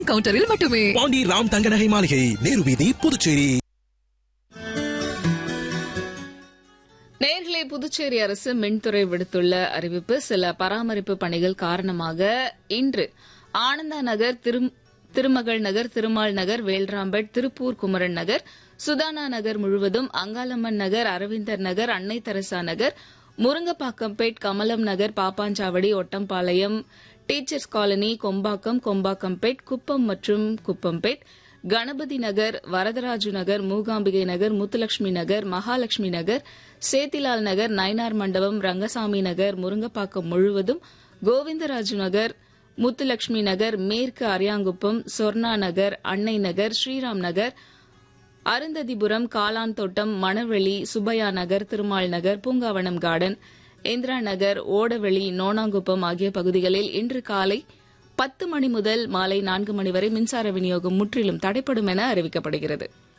கவுண்டரில் மட்டுமே பாண்டி ராம் தங்க நகை மாளிகை நேரு வீதி புதுச்சேரி நேர்களே புதுச்சேரி அரசு மின்துறை விடுத்துள்ள அறிவிப்பு சில பராமரிப்பு பணிகள் காரணமாக இன்று ஆனந்தா நகர் திரும்- திருமகள் நகர் திருமால் நகர் வேல்ராம்பேட் திருப்பூர் குமரன் நகர் சுதானா நகர் முழுவதும் அங்காளம்மன் நகர் Aravindar Nagar Annai Teresa Nagar Murungapakkampet Kamalam Nagar Pappanchavadi Ottampalayam teachers colony Kombakkam Kombakkampet Kuppam மற்றும் குப்பம்பேட் கணபதி நகர் வரதராஜு நகர் மூகாம்பிகை நகர் முத்துலட்சுமி நகர் மகாலட்சுமி நகர் சேத்திலால் நகர் நயினார் மண்டபம் ரங்கசாமி நகர் முருங்கப்பாக்கம் முழுவதும் கோவிந்தராஜு நகர் முத்துலட்சுமி நகர் மேற்கு அரியாங்குப்பம் சொர்ணா நகர் அன்னை நகர் ஸ்ரீராம் நகர் அருந்ததிபுரம் காளான் தோட்டம் மணவெளி சுப்பையா நகர் திருமால் நகர் பூங்காவனம் கார்டன் இந்திரா நகர் ஓடவெளி நோனாங்குப்பம் ஆகிய பகுதிகளில் இன்று காலை பத்து மணி முதல் மாலை நான்கு மணி வரை மின்சார விநியோகம் முற்றிலும் தடைப்படும் என அறிவிக்கப்படுகிறது